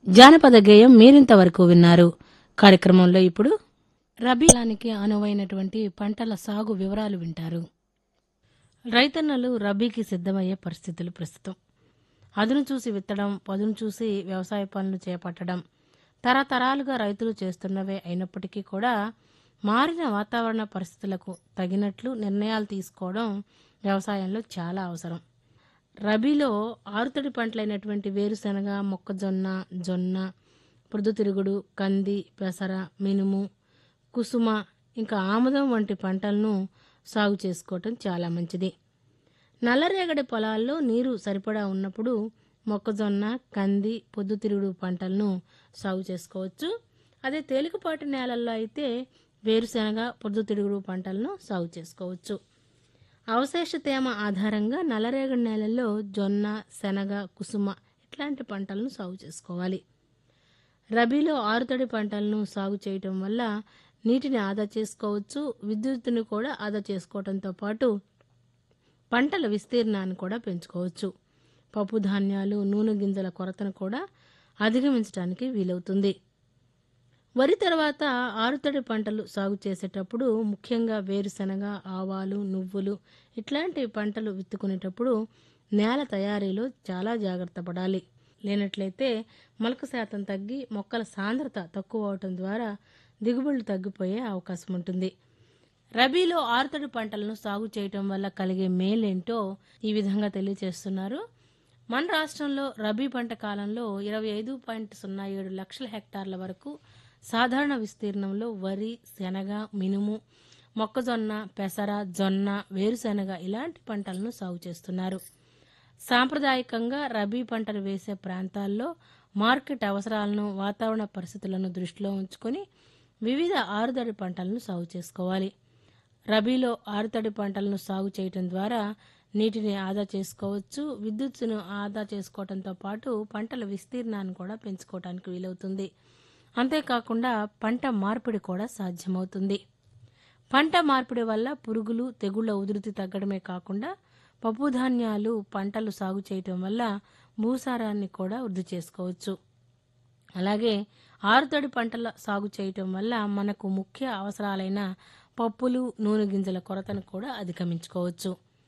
జానపద గేయం మీరింతవరకు విన్నారు కార్యక్రమంలో ఇప్పుడు రబీ కాలానికి అనువైనటువంటి పంటల సాగు వివరాలు వింటారు రైతన్నలు రబీకి సిద్ధమయ్యే పరిస్థితులు ప్రస్తుతం అదును చూసి విత్తడం పదును చూసి వ్యవసాయ పనులు చేపట్టడం తరతరాలుగా రైతులు చేస్తున్నవే అయినప్పటికీ కూడా మారిన వాతావరణ పరిస్థితులకు తగినట్లు నిర్ణయాలు తీసుకోవడం వ్యవసాయంలో చాలా అవసరం రబీలో ఆరుతడి పంటలైనటువంటి వేరుశనగ మొక్కజొన్న జొన్న పొద్దుతిరుగుడు కంది పెసర మినుము కుసుమ ఇంకా ఆముదం వంటి పంటలను సాగు చేసుకోవటం చాలా మంచిది నల్లరేగడి పొలాల్లో నీరు సరిపడా ఉన్నప్పుడు మొక్కజొన్న కంది పొద్దుతిరుగుడు పంటలను సాగు చేసుకోవచ్చు అదే తేలికపాటి నేలల్లో అయితే వేరుశనగ పొద్దుతిరుగుడు పంటలను సాగు చేసుకోవచ్చు అవశేష తేమ ఆధారంగా నల్లరేగడి నేలల్లో జొన్న శనగ కుసుమ ఇట్లాంటి పంటలను సాగు చేసుకోవాలి రబీలో ఆరుతడి పంటలను సాగు చేయటం వల్ల నీటిని ఆదా చేసుకోవచ్చు విద్యుత్తుని కూడా ఆదా చేసుకోవడంతో పాటు పంటల విస్తీర్ణాన్ని కూడా పెంచుకోవచ్చు పప్పు ధాన్యాలు నూనె గింజల కొరతను కూడా అధిగమించడానికి వీలవుతుంది వరి తర్వాత ఆరుతడి పంటలు సాగు చేసేటప్పుడు ముఖ్యంగా వేరుశనగ ఆవాలు నువ్వులు ఇట్లాంటి పంటలు విత్తుకునేటప్పుడు నేల తయారీలో చాలా జాగ్రత్త పడాలి లేనట్లయితే మొలక శాతం తగ్గి మొక్కల సాంద్రత తక్కువ అవటం ద్వారా దిగుబడులు తగ్గిపోయే అవకాశం ఉంటుంది రబీలో ఆరుతడి పంటలను సాగు చేయటం వల్ల కలిగే మేలేంటో ఈ విధంగా తెలియజేస్తున్నారు మన రాష్ట్రంలో రబీ పంట కాలంలో ఇరవై ఐదు పాయింట్ సున్నా ఏడు లక్షల హెక్టార్ల వరకు సాధారణ విస్తీర్ణంలో వరి శనగ మినుము మొక్కజొన్న పెసర జొన్న వేరుశెనగ ఇలాంటి పంటలను సాగు చేస్తున్నారు సాంప్రదాయకంగా రబీ పంటలు వేసే ప్రాంతాల్లో మార్కెట్ అవసరాలను వాతావరణ పరిస్థితులను దృష్టిలో ఉంచుకొని వివిధ ఆరుతడి పంటలను సాగు చేసుకోవాలి రబీలో ఆరుతడి పంటలను సాగు చేయటం ద్వారా నీటిని ఆదా చేసుకోవచ్చు విద్యుత్తును ఆదా చేసుకోవడంతో పాటు పంటల విస్తీర్ణాన్ని కూడా పెంచుకోవడానికి వీలవుతుంది అంతేకాకుండా పంట మార్పిడి కూడా సాధ్యమవుతుంది పంట మార్పిడి వల్ల పురుగులు తెగుళ్ల ఉధృతి తగ్గడమే కాకుండా పప్పుధాన్యాలు పంటలు సాగు చేయటం వల్ల భూసారాన్ని కూడా వృద్ధి చేసుకోవచ్చు అలాగే ఆరుతడి పంటల సాగు చేయటం వల్ల మనకు ముఖ్య అవసరాలైన పప్పులు నూనె గింజల కొరతను కూడా అధిగమించుకోవచ్చు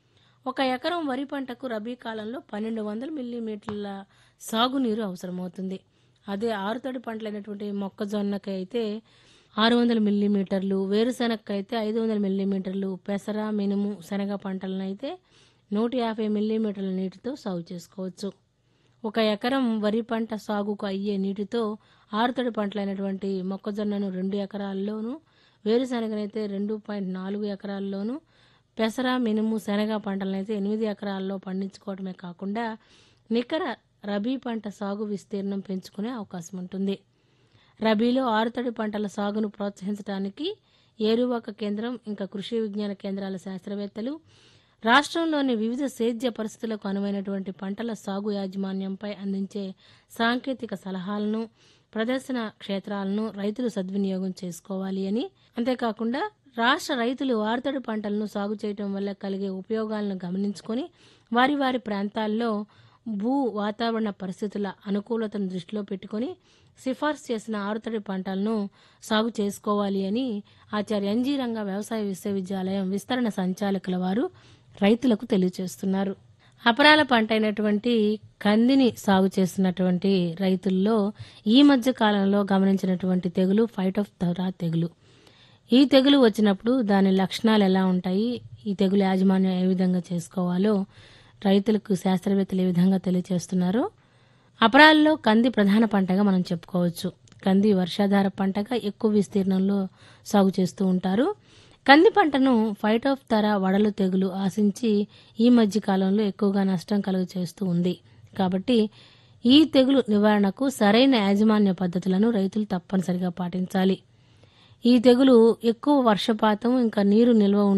ఒక ఎకరం వరి పంటకు రబీ కాలంలో పన్నెండు వందల మిల్లీమీటర్ల సాగునీరు అవసరమవుతుంది అదే ఆరుతడి పంటలైనటువంటి మొక్కజొన్నకి అయితే ఆరు వందల మిల్లీమీటర్లు వేరుశెనగకి అయితే ఐదు వందల మిల్లీమీటర్లు పెసర మినుము శనగ పంటలను అయితే నూట యాభై మిల్లీమీటర్ల నీటితో సాగు చేసుకోవచ్చు ఒక ఎకరం వరి పంట సాగుకు అయ్యే నీటితో ఆరుతడి పంటలైనటువంటి మొక్కజొన్నను రెండు ఎకరాల్లోనూ వేరుశెనగనైతే రెండు పాయింట్ నాలుగు ఎకరాల్లోనూ పెసర మినుము శనగ పంటలనైతే ఎనిమిది ఎకరాల్లో పండించుకోవడమే కాకుండా నికర రబీ పంట సాగు విస్తీర్ణం పెంచుకునే అవకాశం ఉంటుంది రబీలో ఆరుతడి పంటల సాగును ప్రోత్సహించడానికి ఏరువాక కేంద్రం ఇంకా కృషి విజ్ఞాన కేంద్రాల శాస్త్రవేత్తలు రాష్ట్రంలోని వివిధ సేద్య పరిస్థితులకు అనువైనటువంటి పంటల సాగు యాజమాన్యంపై అందించే సాంకేతిక సలహాలను ప్రదర్శన క్షేత్రాలను రైతులు సద్వినియోగం చేసుకోవాలి అని అంతేకాకుండా రాష్ట్ర రైతులు ఆరుతడి పంటలను సాగు చేయటం వల్ల కలిగే ఉపయోగాలను గమనించుకొని వారి వారి ప్రాంతాల్లో భూ వాతావరణ పరిస్థితుల అనుకూలతను దృష్టిలో పెట్టుకొని సిఫార్సు చేసిన ఆరుతడి పంటలను సాగు చేసుకోవాలి అని ఆచార్య ఎన్జీ రంగ వ్యవసాయ విశ్వవిద్యాలయం విస్తరణ సంచాలకుల వారు రైతులకు తెలియజేస్తున్నారు అపరాల పంట అయినటువంటి కందిని సాగు చేస్తున్నటువంటి రైతుల్లో ఈ మధ్య కాలంలో గమనించినటువంటి తెగులు ఫైట్ ఆఫ్ థరా తెగులు ఈ తెగులు వచ్చినప్పుడు దాని లక్షణాలు ఎలా ఉంటాయి ఈ తెగులు యాజమాన్యం ఏ విధంగా చేసుకోవాలో రైతులకు శాస్త్రవేత్తలు ఏ విధంగా తెలియజేస్తున్నారో అపరాల్లో కంది ప్రధాన పంటగా మనం చెప్పుకోవచ్చు కంది వర్షాధార పంటగా ఎక్కువ విస్తీర్ణంలో సాగు చేస్తూ ఉంటారు కంది పంటను ఫైట్ ఆఫ్ తర వడలు తెగులు ఆశించి ఈ మధ్య కాలంలో ఎక్కువగా నష్టం కలుగ చేస్తూ ఉంది కాబట్టి ఈ తెగులు నివారణకు సరైన యాజమాన్య పద్ధతులను రైతులు తప్పనిసరిగా పాటించాలి ఈ తెగులు ఎక్కువ వర్షపాతం ఇంకా నీరు నిల్వ